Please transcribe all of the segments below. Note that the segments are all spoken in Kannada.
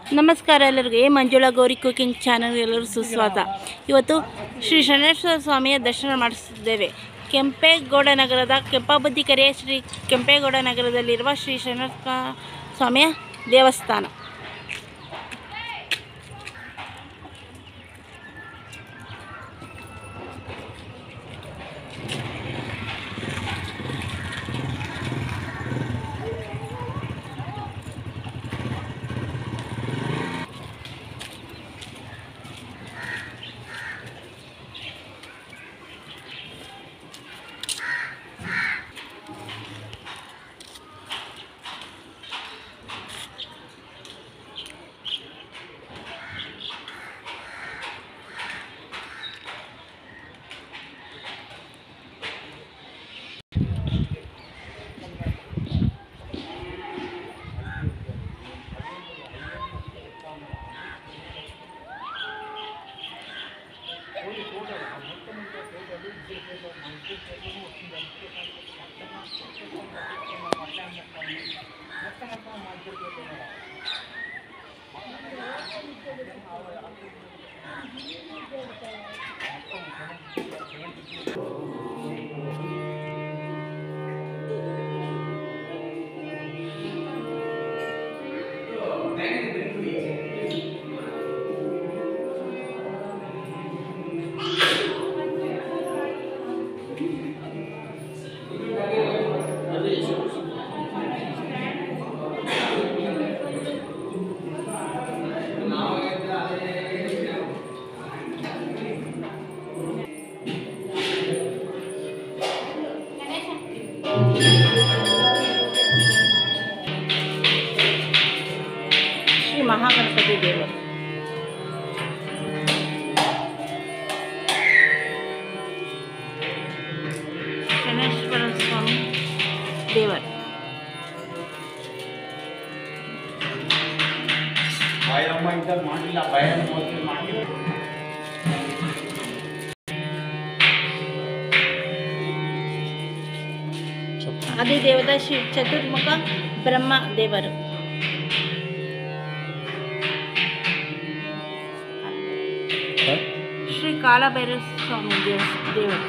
ನಮಸ್ಕಾರ ಎಲ್ಲರಿಗೂ A Manjula Gowri cooking channel ಎಲ್ಲರೂ ಸುಸ್ವಾಗತ ಇವತ್ತು ಶ್ರೀ ಶನೇಶ್ವರ ಸ್ವಾಮಿಯ ದರ್ಶನ ಮಾಡಿಸಿದ್ದೇವೆ ಕೆಂಪೇಗೌಡ ನಗರದ ಕೆಂಪಾಬುದ್ದಿ ಕೆರೆಯ ಶ್ರೀ ಕೆಂಪೇಗೌಡ ನಗರದಲ್ಲಿರುವ ಶ್ರೀ ಶನೇಶ್ವರ ಸ್ವಾಮಿಯ ದೇವಸ್ಥಾನ ಶ್ರೀ ಮಹಾಗಣಪತಿ ದೇವರು ಶನೇಶ್ವರ ಸ್ವಾಮಿ ದೇವರು ಭಯಮ್ಮ ಇದ್ದಾಗ ಮಾಡಿಲ್ಲ ಭಯ ಮೋಸ್ಟ್ಲಿ ಮಾಡಿಲ್ಲ ಆದಿದೇವದ ಶ್ರೀ ಚತುರ್ಮುಖ ಬ್ರಹ್ಮ ದೇವರು ಶ್ರೀ ಕಾಲಭೈರವ ಸ್ವಾಮಿ ದೇವ ದೇವರು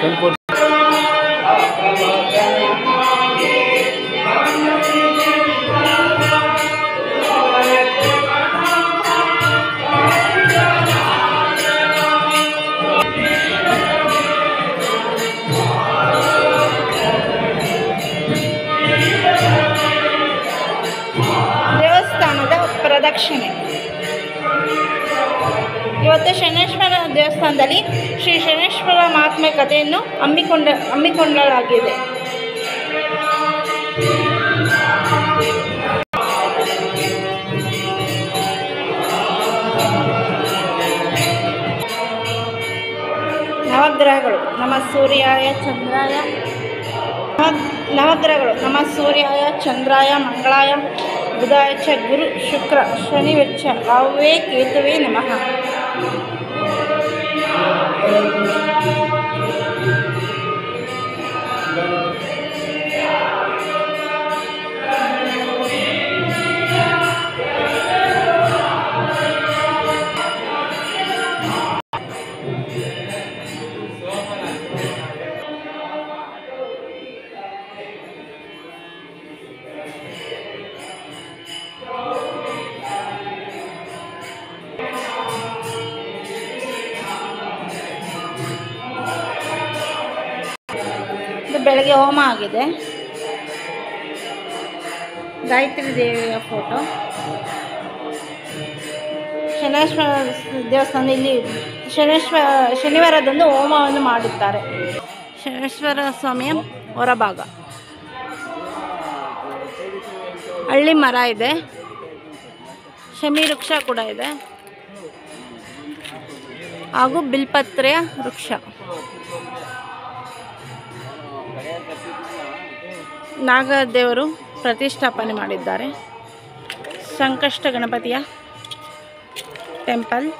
ಕೆಂಪು ದೇವಸ್ಥಾನದ ಪ್ರದಕ್ಷಿಣೆ ಇವತ್ತು ಶನೇಶ್ವರ ದೇವಸ್ಥಾನದಲ್ಲಿ ಶ್ರೀ ಶನೇಶ್ವರ ಮಹಾತ್ಮೆ ಕಥೆಯನ್ನು ಹಮ್ಮಿಕೊಂಡ ಹಮ್ಮಿಕೊಳ್ಳಲಾಗಿದೆ ನವಗ್ರಹಗಳು ನಮ್ಮ ಸೂರ್ಯಾಯ ಚಂದ್ರಾಯ ನವ- ನವಗ್ರಹಗಳು ನಮ್ಮ ಸೂರ್ಯಾಯ ಚಂದ್ರಾಯ ಮಂಗಳಾಯ ಬುಧಾಯ ಚ ಗುರು ಶುಕ್ರ ಶನಿ ವೆಚ್ಚ ರಾಹುವೇ ಕೇತುವೇ ನಮಃ ಇದು ಬೆಳಗ್ಗೆ ಹೋಮ ಆಗಿದೆ ಗಾಯತ್ರಿ ದೇವಿಯ ಫೋಟೋ ಶನೇಶ್ವರ ದೇವಸ್ಥಾನ ಇಲ್ಲಿ ಶನೇಶ್ವರ ಶನಿವಾರದಂದು ಹೋಮವನ್ನು ಮಾಡುತ್ತಾರೆ ಶನೇಶ್ವರ ಸ್ವಾಮಿಯ ಹೊರಭಾಗ ಹಳ್ಳಿ ಮರ ಇದೆ ಶಮಿ ವೃಕ್ಷ ಕೂಡ ಇದೆ ಹಾಗೂ ಬಿಲ್ಪತ್ರೆಯ ವೃಕ್ಷ ನಾಗದೇವರು ಪ್ರತಿಷ್ಠಾಪನೆ ಮಾಡಿದ್ದಾರೆ ಸಂಕಷ್ಟ ಗಣಪತಿಯ ಟೆಂಪಲ್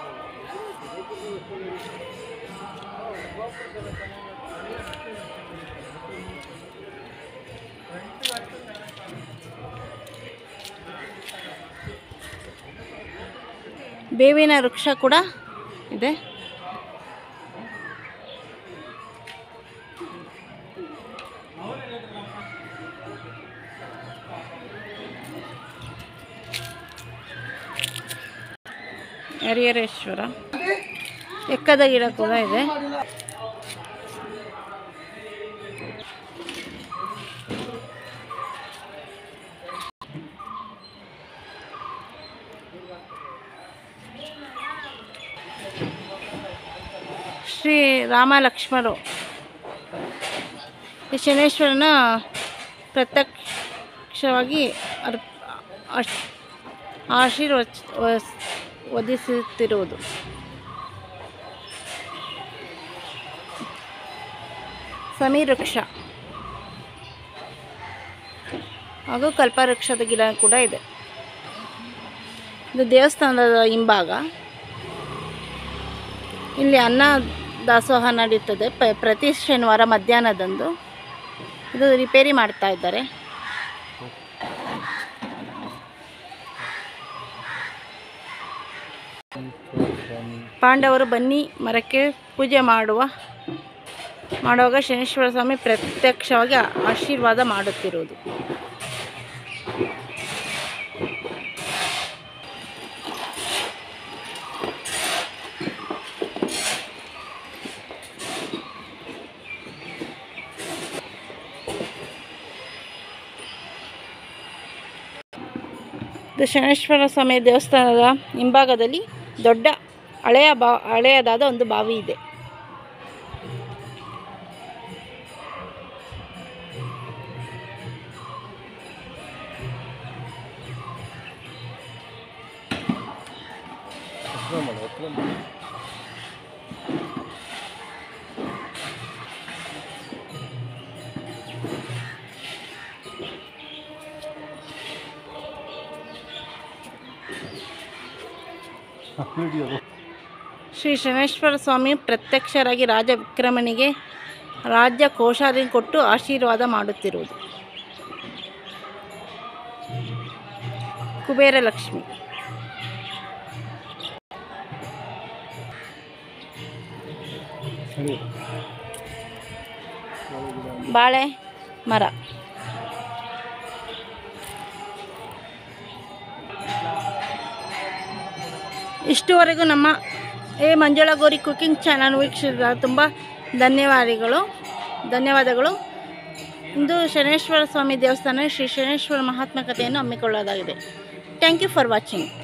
ಬೇವಿನ ವೃಕ್ಷ ಕೂಡ ಇದೆ ಹರಿಹರೇಶ್ವರ ಎಕ್ಕದ ಗಿಡ ಕೂಡ ಇದೆ ಶ್ರೀ ರಾಮ ಲಕ್ಷ್ಮಣರು ಈ ಶನೇಶ್ವರನ ಪ್ರತ್ಯಕ್ಷವಾಗಿ ಅರ್ಪ್ ಅಶ್ ಆಶೀರ್ವಚ ವಸ್- ವಧಿಸುತ್ತಿರುವುದು ಸಮೀರ್ ವೃಕ್ಷ ಹಾಗೂ ಕಲ್ಪವೃಕ್ಷದ ಗಿಡ ಕೂಡ ಇದೆ ಇದು ದೇವಸ್ಥಾನದ ಹಿಂಭಾಗ ಇಲ್ಲಿ ಅನ್ನ ದಾಸೋಹ ನಡೀತದೆ ಪ ಪ್ರತಿ ಶನಿವಾರ ಮಧ್ಯಾಹ್ನದಂದು ಇದು ರಿಪೇರಿ ಮಾಡ್ತಾ ಇದ್ದಾರೆ ಪಾಂಡವರು ಬನ್ನಿ ಮರಕ್ಕೆ ಪೂಜೆ ಮಾಡುವ ಮಾಡುವಾಗ ಶನೇಶ್ವರ ಸ್ವಾಮಿ ಪ್ರತ್ಯಕ್ಷವಾಗಿ ಆಶೀರ್ವಾದ ಮಾಡುತ್ತಿರುವುದು ಇದು ಶನೇಶ್ವರ ಸ್ವಾಮಿ ದೇವಸ್ಥಾನದ ಹಿಂಭಾಗದಲ್ಲಿ ದೊಡ್ಡ ಹಳೆಯ ಬಾ ಹಳೆಯದಾದ ಒಂದು ಬಾವಿ ಇದೆ ಶ್ರೀ ಶನೇಶ್ವರ ಸ್ವಾಮಿ ಪ್ರತ್ಯಕ್ಷರಾಗಿ ರಾಜ ವಿಕ್ರಮನಿಗೆ ರಾಜ್ಯ ಕೋಶಾಧಿ ಕೊಟ್ಟು ಆಶೀರ್ವಾದ ಮಾಡುತ್ತಿರುವುದು ಕುಬೇರ ಲಕ್ಷ್ಮಿ ಬಾಳೆ ಮರ ಇಷ್ಟುವರೆಗೂ ನಮ್ಮ A Manjula Gowri cooking channel ವೀಕ್ಷಿಸಿದ ತುಂಬ ಧನ್ಯವಾದಗಳು ಧನ್ಯವಾದಗಳು ಇಂದು ಶನೇಶ್ವರ ಸ್ವಾಮಿ ದೇವಸ್ಥಾನ ಶ್ರೀ ಶನೇಶ್ವರ ಮಹಾತ್ಮ ಕಥೆಯನ್ನು ಹಮ್ಮಿಕೊಳ್ಳಲಾಗಿದೆ ಥ್ಯಾಂಕ್ ಯು ಫಾರ್ ವಾಚಿಂಗ್